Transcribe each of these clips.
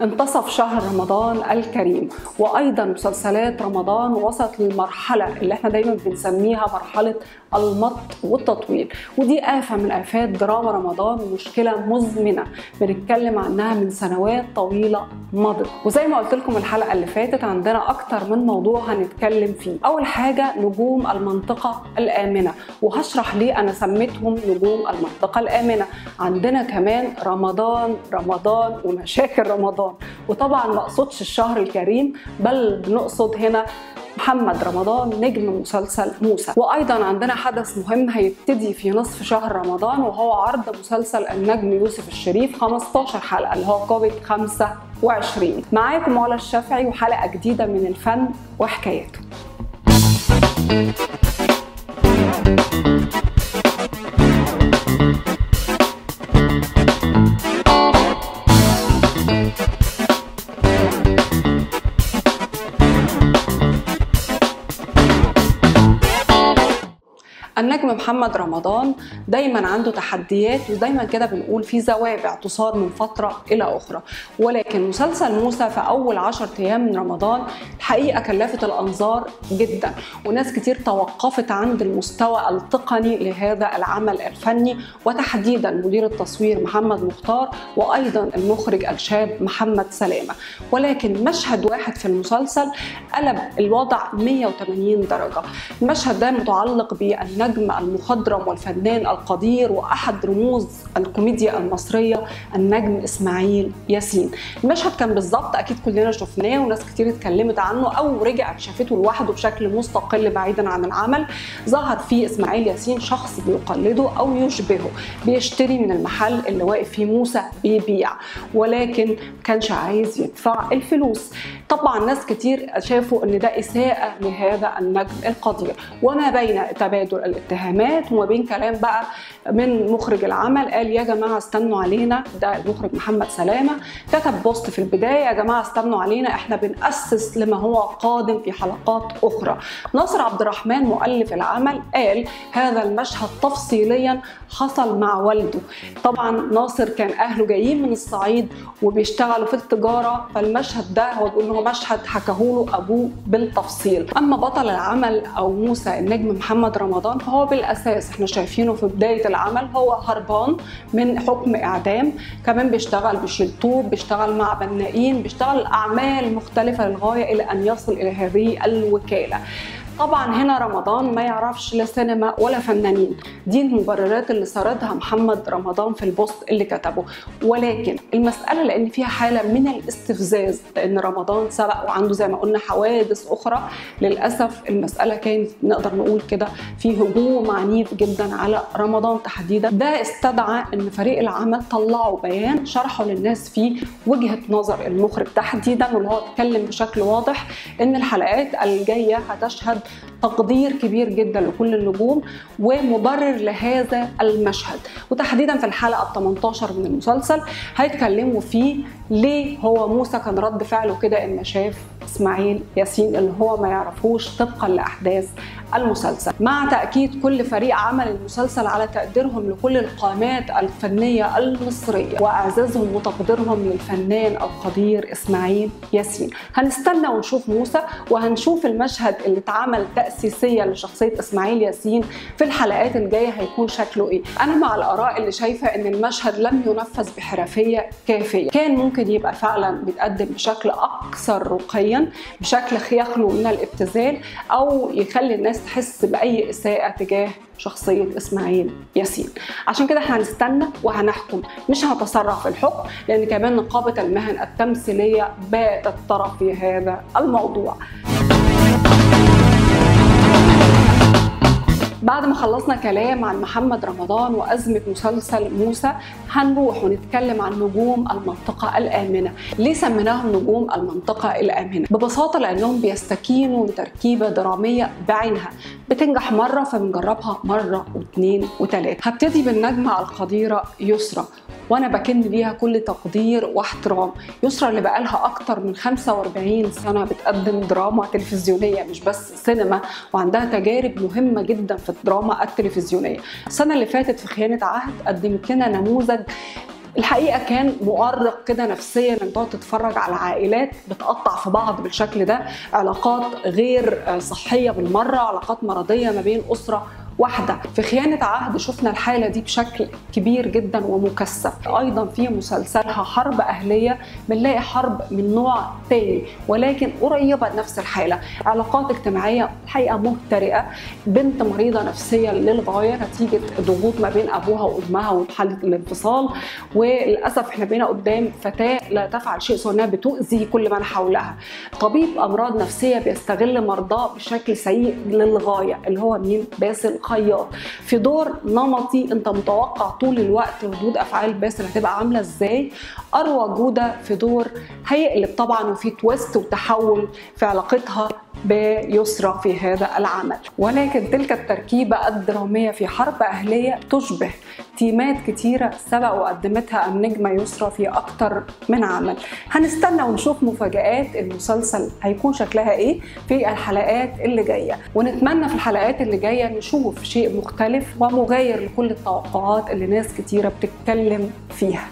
انتصف شهر رمضان الكريم وايضا مسلسلات رمضان وصلت للمرحله اللي احنا دايما بنسميها مرحله المط والتطويل ودي آفة من آفات دراما رمضان ومشكلة مزمنة بنتكلم عنها من سنوات طويلة مضت وزي ما قلت لكم الحلقة اللي فاتت عندنا أكتر من موضوع هنتكلم فيه أول حاجة نجوم المنطقة الآمنة وهشرح ليه أنا سميتهم نجوم المنطقة الآمنة عندنا كمان رمضان رمضان ومشاكل رمضان وطبعا ما اقصدش الشهر الكريم بل بنقصد هنا محمد رمضان نجم مسلسل موسى وايضا عندنا حدث مهم هيبتدي في نصف شهر رمضان وهو عرض مسلسل النجم يوسف الشريف 15 حلقه اللي هو كوفيد 25 معاكم علا الشافعي وحلقه جديده من الفن وحكاياته النجم محمد رمضان دايما عنده تحديات ودايما كده بنقول في زوابع تصار من فتره الى اخرى ولكن مسلسل موسى في اول 10 ايام من رمضان الحقيقه كلفت الانظار جدا وناس كتير توقفت عند المستوى التقني لهذا العمل الفني وتحديدا مدير التصوير محمد مختار وايضا المخرج الشاب محمد سلامه ولكن مشهد واحد في المسلسل قلب الوضع 180 درجه المشهد ده متعلق بالنجم النجم المخضرم والفنان القدير واحد رموز الكوميديا المصريه النجم اسماعيل ياسين المشهد كان بالظبط اكيد كلنا شفناه وناس كتير اتكلمت عنه او رجعت شافته لوحده بشكل مستقل بعيدا عن العمل ظهر فيه اسماعيل ياسين شخص بيقلده او يشبهه بيشتري من المحل اللي واقف فيه موسى بيبيع ولكن كانش عايز يدفع الفلوس طبعا ناس كتير شافوا ان ده اساءه لهذا النجم القدير وما بين تبادل الاتهامات وما بين كلام بقى من مخرج العمل قال يا جماعه استنوا علينا ده المخرج محمد سلامه كتب بوست في البدايه يا جماعه استنوا علينا احنا بنأسس لما هو قادم في حلقات اخرى ناصر عبد الرحمن مؤلف العمل قال هذا المشهد تفصيليا حصل مع والده طبعا ناصر كان اهله جايين من الصعيد وبيشتغلوا في التجاره فالمشهد ده هو بيقول هو مشهد حكاه له ابوه بالتفصيل اما بطل العمل او موسى النجم محمد رمضان فهو بالاساس احنا شايفينه في بدايه العمل هو هربان من حكم اعدام كمان بيشتغل بيشيل طوب بيشتغل مع بنائين بيشتغل اعمال مختلفه للغايه الى ان يصل الى هذه الوكاله طبعا هنا رمضان ما يعرفش لا سينما ولا فنانين دي المبررات اللي سردها محمد رمضان في البوست اللي كتبه ولكن المسألة لأن فيها حالة من الاستفزاز لأن رمضان سبق وعنده زي ما قلنا حوادث أخرى للأسف المسألة كانت نقدر نقول كده في هجوم عنيف جدا على رمضان تحديدا ده استدعى أن فريق العمل طلعوا بيان شرحوا للناس فيه وجهة نظر المخرج تحديدا واللي هو اتكلم بشكل واضح أن الحلقات الجاية هتشهد تقدير كبير جدا لكل النجوم ومبرر لهذا المشهد وتحديدا في الحلقه ال 18 من المسلسل هيتكلموا فيه ليه هو موسى كان رد فعله كده اما شاف اسماعيل ياسين اللي هو ما يعرفوش طبقا لاحداث المسلسل مع تاكيد كل فريق عمل المسلسل على تقديرهم لكل القامات الفنيه المصريه واعزازهم وتقديرهم للفنان القدير اسماعيل ياسين هنستنى ونشوف موسى وهنشوف المشهد اللي اتعمل تاسيسيا لشخصيه اسماعيل ياسين في الحلقات الجايه هيكون شكله ايه انا مع الاراء اللي شايفه ان المشهد لم ينفذ بحرفيه كافيه كان ممكن يبقى فعلا بيتقدم بشكل اكثر رقيا بشكل يخلو من الابتذال او يخلي الناس تحس باي اساءه تجاه شخصية إسماعيل ياسين عشان كده احنا هنستنى وهنحكم مش هنتسرع في الحكم لأن كمان نقابة المهن التمثيلية باتت طرف في هذا الموضوع بعد ما خلصنا كلام عن محمد رمضان وأزمة مسلسل موسى هنروح ونتكلم عن نجوم المنطقة الآمنة ليه سميناهم نجوم المنطقة الآمنة ببساطة لأنهم بيستكينوا لتركيبة درامية بعينها بتنجح مرة فبنجربها مرة واثنين وثلاثة هبتدي بالنجمة القديرة يسرى وانا بكن ليها كل تقدير واحترام يسرى اللي بقالها اكتر من 45 سنه بتقدم دراما تلفزيونيه مش بس سينما وعندها تجارب مهمه جدا في الدراما التلفزيونيه السنه اللي فاتت في خيانه عهد قدمت لنا نموذج الحقيقه كان مؤرق كده نفسيا انك تقعد تتفرج على عائلات بتقطع في بعض بالشكل ده علاقات غير صحيه بالمره علاقات مرضيه ما بين اسره واحدة في خيانة عهد شفنا الحالة دي بشكل كبير جدا ومكثف أيضا في مسلسلها حرب أهلية بنلاقي حرب من نوع تاني ولكن قريبة نفس الحالة علاقات اجتماعية الحقيقة مهترئة بنت مريضة نفسيا للغاية نتيجة ضغوط ما بين أبوها وأمها وحالة الانفصال وللأسف احنا بقينا قدام فتاة لا تفعل شيء سوى انها بتؤذي كل من حولها طبيب أمراض نفسية بيستغل مرضاه بشكل سيء للغاية اللي هو مين باسل خياط في دور نمطي انت متوقع طول الوقت ردود افعال باسل هتبقى عامله ازاي اروى جوده في دور هيقلب طبعا وفي تويست وتحول في علاقتها بيسرى في هذا العمل ولكن تلك التركيبة الدرامية في حرب أهلية تشبه تيمات كتيرة سبق وقدمتها النجمة يسرى في أكتر من عمل هنستنى ونشوف مفاجآت المسلسل هيكون شكلها إيه في الحلقات اللي جاية ونتمنى في الحلقات اللي جاية نشوف شيء مختلف ومغاير لكل التوقعات اللي ناس كتيرة بتتكلم فيها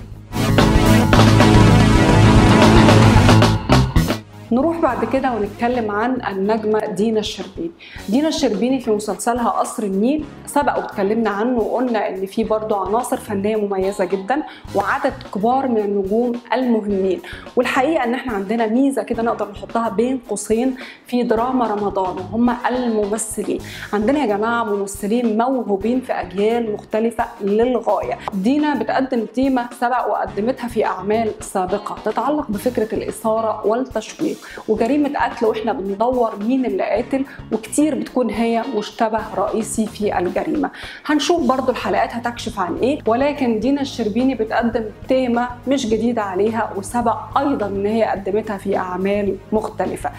نروح بعد كده ونتكلم عن النجمة دينا الشربيني دينا الشربيني في مسلسلها قصر النيل سبق واتكلمنا عنه وقلنا ان في برضه عناصر فنية مميزة جدا وعدد كبار من النجوم المهمين والحقيقة ان احنا عندنا ميزة كده نقدر نحطها بين قوسين في دراما رمضان وهم الممثلين عندنا يا جماعة ممثلين موهوبين في اجيال مختلفة للغاية دينا بتقدم تيمة سبق وقدمتها في اعمال سابقة تتعلق بفكرة الاثارة والتشويق وجريمه قتل واحنا بندور مين اللي قاتل وكتير بتكون هي مشتبه رئيسي في الجريمه هنشوف برضو الحلقات هتكشف عن ايه ولكن دينا الشربيني بتقدم تيمه مش جديده عليها وسبق ايضا ان هي قدمتها في اعمال مختلفه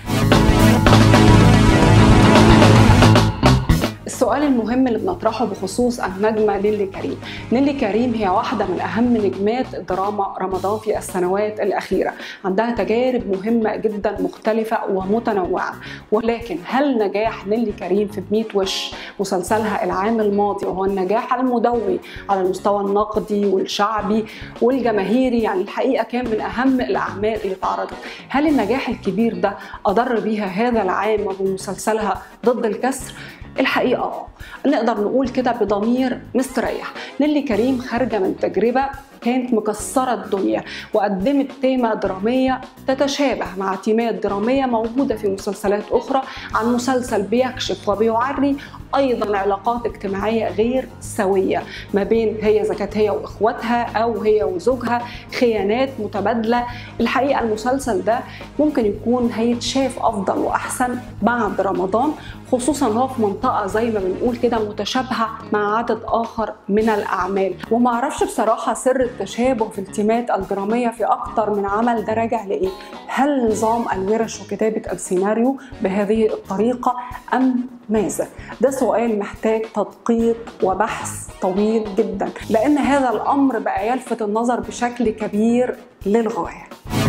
السؤال المهم اللي بنطرحه بخصوص النجمة نيلي كريم نيلي كريم هي واحدة من أهم نجمات دراما رمضان في السنوات الأخيرة عندها تجارب مهمة جدا مختلفة ومتنوعة ولكن هل نجاح نيلي كريم في بميت وش مسلسلها العام الماضي وهو النجاح المدوي على المستوى النقدي والشعبي والجماهيري يعني الحقيقة كان من أهم الأعمال اللي اتعرضت هل النجاح الكبير ده أضر بيها هذا العام بمسلسلها ضد الكسر الحقيقه نقدر نقول كده بضمير مستريح نيلي كريم خارجه من تجربه كانت مكسرة الدنيا وقدمت تيمة درامية تتشابه مع تيمات درامية موجودة في مسلسلات أخرى عن مسلسل بيكشف وبيعري أيضا علاقات اجتماعية غير سوية ما بين هي إذا كانت هي وإخواتها أو هي وزوجها خيانات متبادلة الحقيقة المسلسل ده ممكن يكون هيتشاف أفضل وأحسن بعد رمضان خصوصا هو في منطقة زي ما بنقول كده متشابهة مع عدد آخر من الأعمال وما أعرفش بصراحة سر التشابه في التيمات الدرامية في أكتر من عمل ده راجع لإيه؟ هل نظام الورش وكتابة السيناريو بهذه الطريقة أم ماذا؟ ده سؤال محتاج تدقيق وبحث طويل جدا لأن هذا الأمر بقى يلفت النظر بشكل كبير للغاية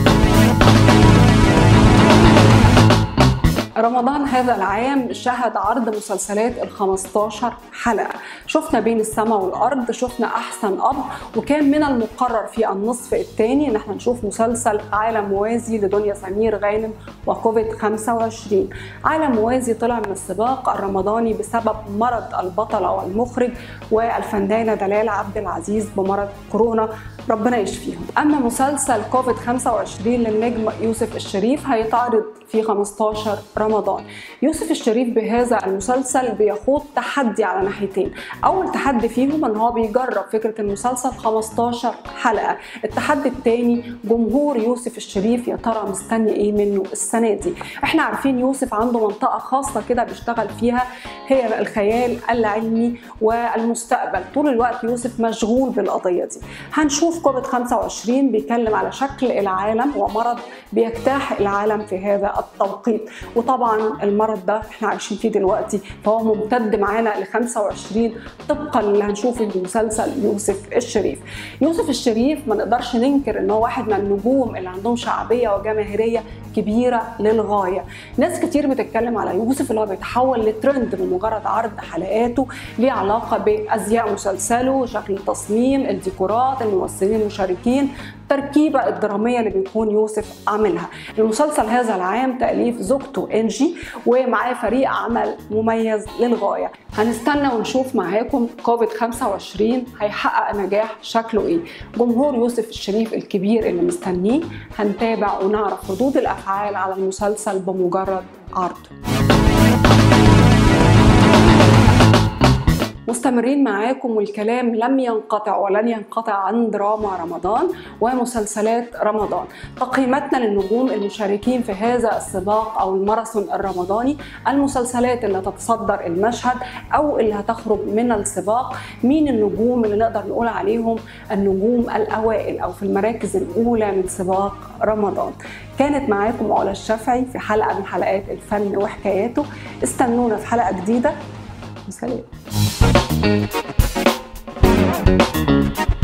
رمضان هذا العام شهد عرض مسلسلات ال 15 حلقة شفنا بين السماء والأرض شفنا أحسن أب وكان من المقرر في النصف الثاني إن احنا نشوف مسلسل عالم موازي لدنيا سمير غانم وكوفيد 25 عالم موازي طلع من السباق الرمضاني بسبب مرض البطلة والمخرج والفنانة دلال عبد العزيز بمرض كورونا ربنا يشفيهم أما مسلسل كوفيد 25 للنجم يوسف الشريف هيتعرض في 15 رمضان يوسف الشريف بهذا المسلسل بيخوض تحدي على ناحيتين اول تحدي فيهم ان هو بيجرب فكره المسلسل 15 حلقه التحدي الثاني جمهور يوسف الشريف يا ترى مستني ايه منه السنه دي احنا عارفين يوسف عنده منطقه خاصه كده بيشتغل فيها هي الخيال العلمي والمستقبل طول الوقت يوسف مشغول بالقضيه دي هنشوف كوفيد 25 بيتكلم على شكل العالم ومرض بيجتاح العالم في هذا التوقيت وطبعا المرض ده احنا عايشين فيه دلوقتي فهو ممتد معانا ل 25 طبقا اللي هنشوفه في مسلسل يوسف الشريف يوسف الشريف ما نقدرش ننكر ان هو واحد من النجوم اللي عندهم شعبيه وجماهيريه كبيره للغايه ناس كتير بتتكلم على يوسف اللي هو بيتحول لترند بمجرد عرض حلقاته ليه علاقه بازياء مسلسله شكل التصميم الديكورات الممثلين المشاركين التركيبة الدرامية اللي بيكون يوسف عاملها المسلسل هذا العام تأليف زوجته إنجي ومعاه فريق عمل مميز للغاية هنستنى ونشوف معاكم كوفيد 25 هيحقق نجاح شكله ايه جمهور يوسف الشريف الكبير اللي مستنيه هنتابع ونعرف ردود الافعال على المسلسل بمجرد عرضه مستمرين معاكم والكلام لم ينقطع ولن ينقطع عن دراما رمضان ومسلسلات رمضان تقييماتنا للنجوم المشاركين في هذا السباق او الماراثون الرمضاني المسلسلات اللي هتتصدر المشهد او اللي هتخرج من السباق مين النجوم اللي نقدر نقول عليهم النجوم الاوائل او في المراكز الاولى من سباق رمضان كانت معاكم علا الشافعي في حلقه من حلقات الفن وحكاياته استنونا في حلقه جديده وسلام Thank you.